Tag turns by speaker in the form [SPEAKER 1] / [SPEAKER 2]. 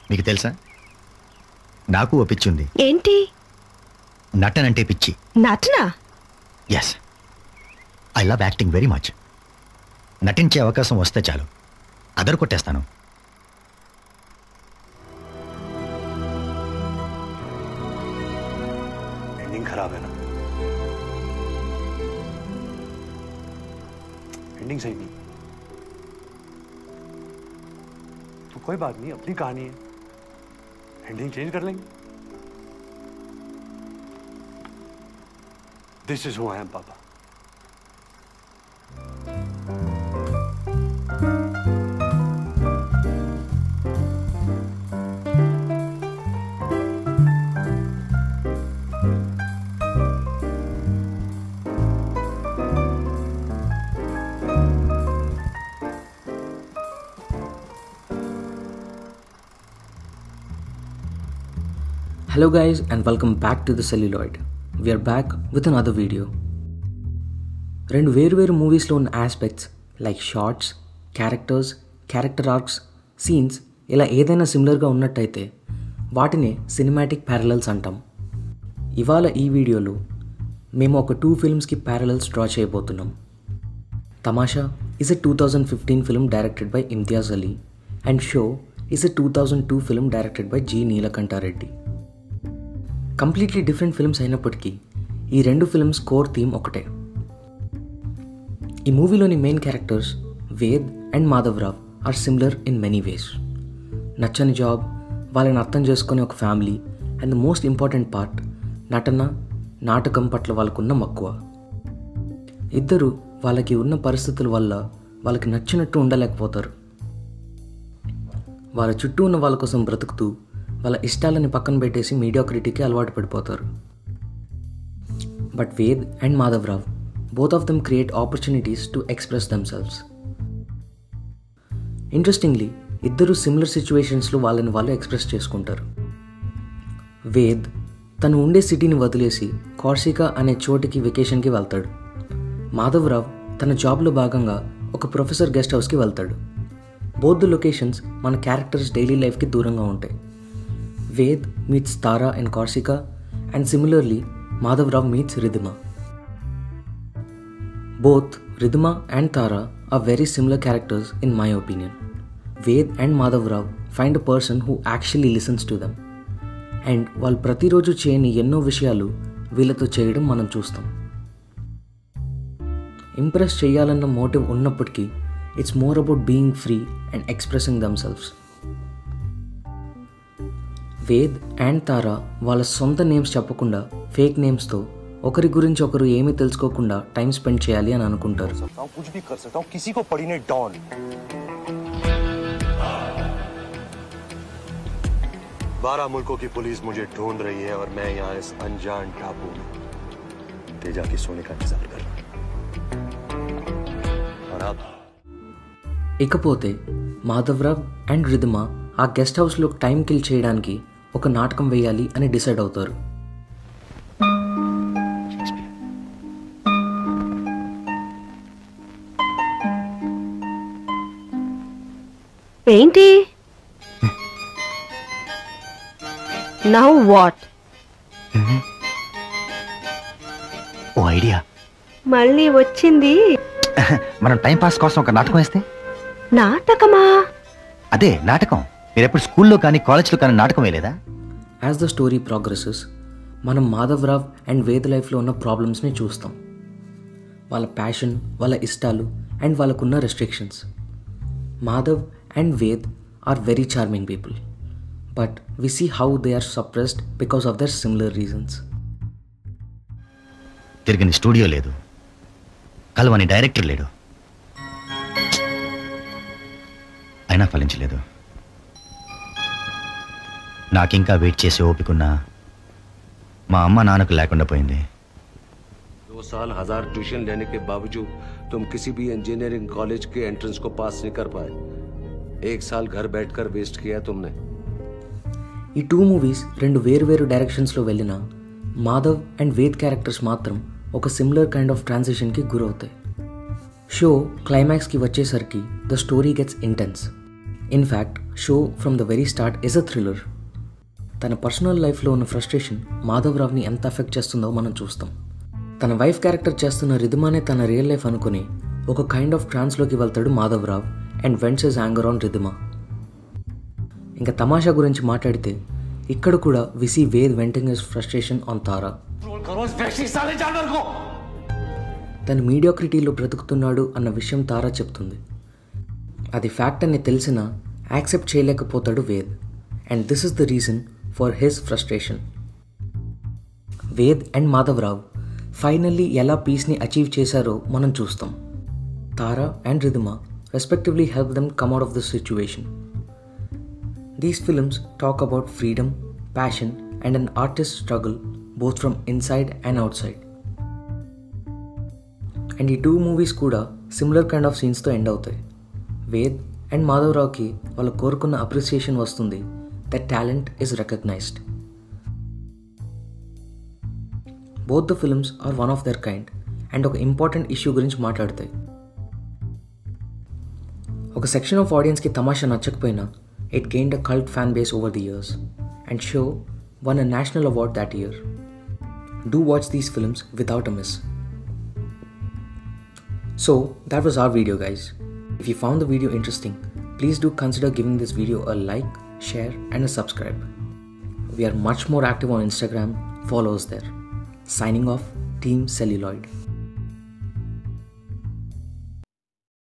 [SPEAKER 1] మీకు తెలుసా నాకు ఓ పిచ్చి ఉంది
[SPEAKER 2] ఏంటి
[SPEAKER 1] నటనంటే పిచ్చి
[SPEAKER 2] నటన
[SPEAKER 1] yes I love acting very much నటించే అవకాశం వస్తే చాలు అదరు కొట్టేస్తాను
[SPEAKER 3] एंडिंग खराब है ना एंडिंग सही नहीं तो कोई बात नहीं अपनी कहानी है एंडिंग चेंज कर लेंगे this is who I am पापा
[SPEAKER 4] Hello guys and welcome back to the Celluloid. We are back with another video. రెండు వేరువేరు మూవీస్లో ఉన్న aspects like shorts characters character arcs scenes ఇలా ఏదైనా సిమిలర్గా ఉన్నట్టయితే వాటినే సినిమాటిక్ ప్యారలల్స్ అంటాం ఇవాళ ఈ వీడియోలో మేము ఒక టూ ఫిల్మ్స్కి ప్యారలల్స్ డ్రా చేయబోతున్నాం Tamasha is a two thousand fifteen film directed by Imtiaz Ali and Show is a two thousand two film directed by G Neelakanta Reddy completely different films అయినప్పటికీ ఈ రెండు ఫిల్మ్స్ కోర్ థీమ్ ఒకటే ఈ మూవీలోని main characters Ved and Madhavrao are similar in many ways నచ్చని job వాళ్ళని అర్థం చేసుకునే ఒక family and the most important part నటన నాటకం పట్ల వాళ్ళకున్న మక్కువ ఇద్దరు వాళ్ళకి ఉన్న పరిస్థితుల వల్ల వాళ్ళకి నచ్చినట్టు ఉండలేకపోతారు వాళ్ళ చుట్టూ ఉన్న వాళ్ళ కోసం బ్రతుకుతూ వాళ్ళ ఇష్టాలని పక్కన పెట్టేసి మీడియాక్రిటీకి అలవాటు పడిపోతారు but Ved and Madhavrao both of them create opportunities to express themselves interestingly ఇద్దరు సిమిలర్ సిచ్యువేషన్స్లో వాళ్ళని వాళ్ళు ఎక్స్ప్రెస్ చేసుకుంటారు వేద్ తను ఉండే సిటీని వదిలేసి కార్సికా అనే చోటికి వెకేషన్కి వెళ్తాడు మాధవరావ్ తన జాబ్లో భాగంగా ఒక ప్రొఫెసర్ గెస్ట్ హౌస్కి వెళ్తాడు బోత్ ద లొకేషన్స్ మన క్యారెక్టర్స్ డైలీ లైఫ్కి దూరంగా ఉంటాయి Ved meets Tara and Corsica and similarly Madhavrao meets Ridhima both Ridhima and Tara are very similar characters in my opinion Ved and Madhavrao find a person who actually listens to them and వాళ్ళు ప్రతిరోజు చేయని ఎన్నో విషయాలు వీళ్ళతో చేయడం మనం చూస్తాం ఇంప్రెస్ చేయాలన్న మోటివ్ ఉన్నప్పటికీ it's more about being free and expressing themselves Ved and Tara వాళ్ళ సొంత నేమ్స్ చెప్పకుండా ఫేక్ నేమ్స్తో ఒకరి గురించి ఒకరు ఏమీ తెలుసుకోకుండా టైం స్పెండ్ చేయాలి అని అనుకుంటారు
[SPEAKER 3] सकता हूँ कुछ भी कर सकता हूँ किसी को पड़ी ने डॉन बारह मुल्कों की पुलिस मुझे ढूंढ रही है और मैं यहाँ इस अनजान टापू में तेजा की सोने का इंतजार कर रहा हूँ और अब
[SPEAKER 4] ఇకపోతే మాధవరావ్ అండ్ రిధిమా ఆ గెస్ట్ హౌస్లో టైం కిల్ చేయడానికి ఒక నాటకం వేయాలి అని డిసైడ్ అవుతారు
[SPEAKER 2] ఏంటి నౌ వాట్
[SPEAKER 1] ఓ ఐడియా
[SPEAKER 2] మళ్ళీ వచ్చింది
[SPEAKER 1] మనం టైం పాస్ కోసం ఒక నాటకం వేస్తే
[SPEAKER 2] నాటకమా
[SPEAKER 1] అదే నాటకం మీరు ఎప్పుడు స్కూల్లో కానీ కాలేజ్లో కానీ నాటకం వేయలేదా
[SPEAKER 4] యాజ్ ద స్టోరీ ప్రోగ్రెసెస్ మనం మాధవరావ్ అండ్ వేద్ లైఫ్లో ఉన్న ప్రాబ్లమ్స్ని చూస్తాం వాళ్ళ ప్యాషన్ వాళ్ళ ఇష్టాలు అండ్ వాళ్ళకున్న restrictions Madhav and Ved are very charming people but we see how they are suppressed because of their similar reasons
[SPEAKER 1] తిరిగిన స్టూడియో లేదు కలవని డైరెక్టర్ లేడు అయినా ఫలించలేదు నాకింకా వెయిట్ చేసి ఓపికన్నా మా అమ్మ నాన్నకు లేకుండా పోయింది
[SPEAKER 5] दो साल हजार ट्यूशन लेने के बावजूद तुम किसी भी इंजीनियरिंग कॉलेज के एंट्रेंस को पास नहीं कर पाए एक साल घर बैठकर वेस्ट किया तुमने
[SPEAKER 4] ఈ టూ మూవీస్ రెండు వేరు డైరెక్షన్స్లో వెళ్ళిన మాధవ్ అండ్ వేద్ క్యారెక్టర్స్ మాత్రం ఒక సిమిలర్ కైండ్ ఆఫ్ ట్రాన్సిషన్కి గురవుతాయి షో క్లైమాక్స్కి వచ్చేసరికి the story gets intense in fact Show from the very start is a thriller తన పర్సనల్ లైఫ్లో ఉన్న ఫ్రస్ట్రేషన్ మాధవరావ్ని ఎంత ఎఫెక్ట్ చేస్తుందో మనం చూస్తాం తన వైఫ్ క్యారెక్టర్ చేస్తున్న రిధమానే తన రియల్ లైఫ్ అనుకుని ఒక కైండ్ ఆఫ్ ట్రాన్స్లోకి వెళ్తాడు Madhavrao and vents his anger on Ridhima ఇంకా తమాషా గురించి మాట్లాడితే ఇక్కడ కూడా విసి Ved venting his frustration on Tara తను మీడియోక్రిటీలో బ్రతుకుతున్నాడు అన్న విషయం తారా చెప్తుంది అది ఫ్యాక్ట్ అని తెలిసినా యాక్సెప్ట్ చేయలేకపోతాడు Ved and this is the reason for his frustration Ved and Madhavrao finally ఎలా పీస్ని అచీవ్ చేశారో మనం చూస్తాం Tara and Ridhima respectively help them come out of this situation these films talk about freedom passion and an artist struggle both from inside and outside and ఈ two movies కూడా similar kind of సీన్స్తో end అవుతాయి Ved and మాధవరావుకి వాళ్ళు కోరుకున్న appreciation వస్తుంది that talent is recognized both the films are one of their kind and ఒక important issue గురించి మాట్లాడతాయి ఒక సెక్షన్ ఆఫ్ ఆడియన్స్కి తమాషా నచ్చకపోయినా it gained a cult fan base over the years and Show won a national award that year do watch these films without a miss So that was our video guys. If you found the video interesting, please do consider giving this video a like, share and a subscribe. We are much more active on Instagram, follow us there. Signing off, Team Celluloid.